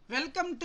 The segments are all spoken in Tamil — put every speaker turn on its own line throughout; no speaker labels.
வெல்கம் டு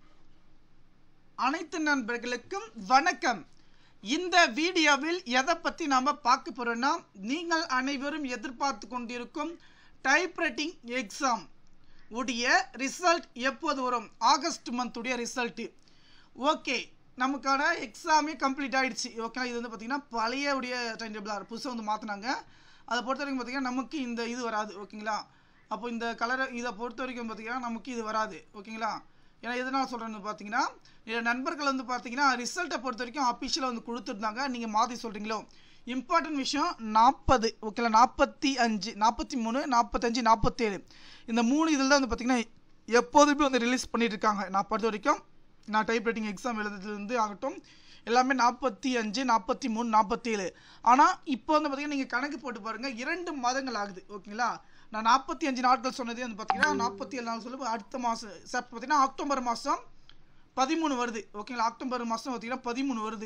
அனைத்து நண்பர்களுக்கும் வணக்கம் இந்த வீடியோவில் எதை பற்றி நாம் பார்க்க போகிறோன்னா நீங்கள் அனைவரும் எதிர்பார்த்து கொண்டிருக்கும் டைப்ரைட்டிங் எக்ஸாம் உடைய ரிசல்ட் எப்போது வரும் ஆகஸ்ட் மந்த்துடைய ரிசல்ட்டு ஓகே நமக்கான எக்ஸாமே கம்ப்ளீட் ஆகிடுச்சு ஓகே இது வந்து பார்த்திங்கன்னா பழைய உடைய டைம் டேபிளாக புதுசாக வந்து மாற்றினாங்க அதை பொறுத்த வரைக்கும் பார்த்திங்கன்னா நமக்கு இந்த இது வராது ஓகேங்களா அப்போ இந்த கலரை இதை பொறுத்த வரைக்கும் பார்த்திங்கன்னா நமக்கு இது வராது ஓகேங்களா ஏன்னா எதனால் சொல்கிறேன்னு பார்த்தீங்கன்னா என் நண்பர்கள் வந்து பார்த்தீங்கன்னா ரிசல்ட்டை பொறுத்த வரைக்கும் அஃபிஷியலாக வந்து கொடுத்துருந்தாங்க நீங்கள் மாற்றி சொல்கிறீங்களோ இம்பார்ட்டன்ட் விஷயம் நாற்பது ஓகேங்களா நாற்பத்தி அஞ்சு நாற்பத்தி மூணு நாற்பத்தஞ்சு நாற்பத்தேழு இந்த மூணு இதில் தான் வந்து பார்த்திங்கன்னா எப்போதுமே வந்து ரிலீஸ் பண்ணிட்டு இருக்காங்க நான் பொறுத்த வரைக்கும் நான் டைப் ரைட்டிங் எக்ஸாம் எழுதுறதுலேருந்து ஆகட்டும் எல்லாமே நாற்பத்தி அஞ்சு நாற்பத்தி மூணு நாற்பத்தேழு ஆனால் இப்போ வந்து பார்த்திங்கன்னா நீங்கள் கணக்கு போட்டு பாருங்கள் இரண்டு மாதங்கள் ஆகுது ஓகேங்களா நான் நாற்பத்தி அஞ்சு நாட்கள் சொன்னதே வந்து பார்த்தீங்கன்னா நாற்பத்தி ஏழு நாள் சொல்லி அடுத்த மாதம் செப் பார்த்தீங்கன்னா அக்டோபர் மாதம் பதிமூணு வருது ஓகேங்களா அக்டோபர் மாதம் பார்த்தீங்கன்னா பதிமூணு வருது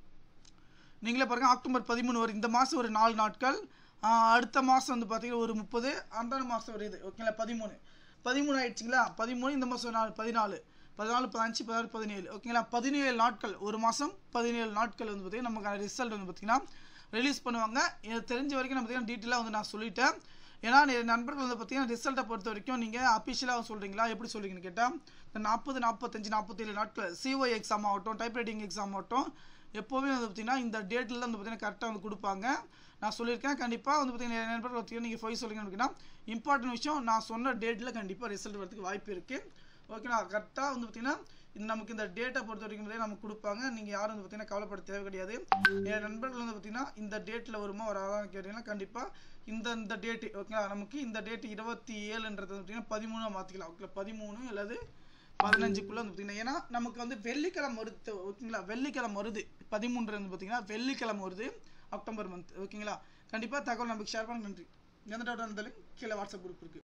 நீங்களே பாருங்கள் அக்டோபர் பதிமூணு வருது இந்த மாதம் ஒரு நாலு நாட்கள் ஆஹ் அடுத்த மாதம் வந்து பார்த்தீங்கன்னா ஒரு முப்பது அந்த மாதம் வருது ஓகேங்களா பதிமூணு பதிமூணு ஆயிடுச்சுங்களா பதிமூணு இந்த மாதம் நாலு பதினாலு பதினாலு பதினஞ்சு பதினாறு பதினேழு ஓகேங்களா பதினேழு நாட்கள் ஒரு மாதம் பதினேழு நாட்கள் வந்து பார்த்திங்கன்னா நமக்கான ரிசல்ட் வந்து பார்த்திங்கன்னா ரிலீஸ் பண்ணுவாங்க எனக்கு தெரிஞ்ச வரைக்கும் நான் பார்த்தீங்கன்னா டீட்டெயிலாக வந்து நான் சொல்லிட்டேன் ஏன்னா என் நண்பர்கள் வந்து பார்த்தீங்கன்னா ரிசல்ட்டை பொறுத்த வரைக்கும் நீங்கள் அஃபிஷியலாக சொல்கிறீங்களா எப்படி சொல்கிறீங்கன்னு கேட்டால் இந்த நாற்பது நாற்பத்தஞ்சு நாற்பத்தேழு நாட்கள் சிஓ எக்ஸாம் ஆகட்டும் டைப்ரைட்டிங் எக்ஸாம் ஆகட்டும் எப்போவுமே வந்து பார்த்தீங்கன்னா இந்த டேட்டில் வந்து பார்த்தீங்கன்னா கரெக்டாக வந்து கொடுப்பாங்க நான் சொல்லியிருக்கேன் கண்டிப்பாக வந்து பார்த்தீங்கன்னா என் நண்பர்கள் பார்த்தீங்கன்னா நீங்கள் போய் சொல்லுங்கன்னு அப்படின்னா இம்பார்ட்டன்ட் விஷயம் நான் சொன்ன டேட்டில் கண்டிப்பாக ரிசல்ட் வரதுக்கு வாய்ப்பு இருக்குது ஓகேண்ணா கரெக்டாக வந்து பார்த்தீங்கன்னா இந்த நமக்கு இந்த டேட்டை பொறுத்த வரைக்கும் பார்த்தீங்கன்னா நமக்கு கொடுப்பாங்க நீங்கள் யாரும் வந்து பார்த்தீங்கன்னா கவலைப்பட தேவை கிடையாது என் நண்பர்கள் வந்து பார்த்தீங்கன்னா இந்த டேட்டில் வருமா வராதான்னு கேட்டிங்கன்னா கண்டிப்பாக இந்த இந்த டேட்டு ஓகேங்களா நமக்கு இந்த டேட்டு இருபத்தி ஏழுன்றது வந்து பார்த்தீங்கன்னா பதிமூணாக மாற்றிக்கலாம் ஓகே பதிமூணு அல்லது பதினஞ்சுக்குள்ளே வந்து பார்த்தீங்கன்னா ஏன்னா நமக்கு வந்து வெள்ளிக்கிழமை வருது ஓகேங்களா வெள்ளிக்கிழமை வருது பதிமூன்று வந்து பார்த்தீங்கன்னா வெள்ளிக்கிழமை வருது அக்டோபர் மந்த் ஓகேங்களா கண்டிப்பாக தகவல் நமக்கு ஷேர் பண்ண நன்றி எந்த டவுட்டாக இருந்தாலும் கீழே வாட்ஸ்அப் குரூப் இருக்குது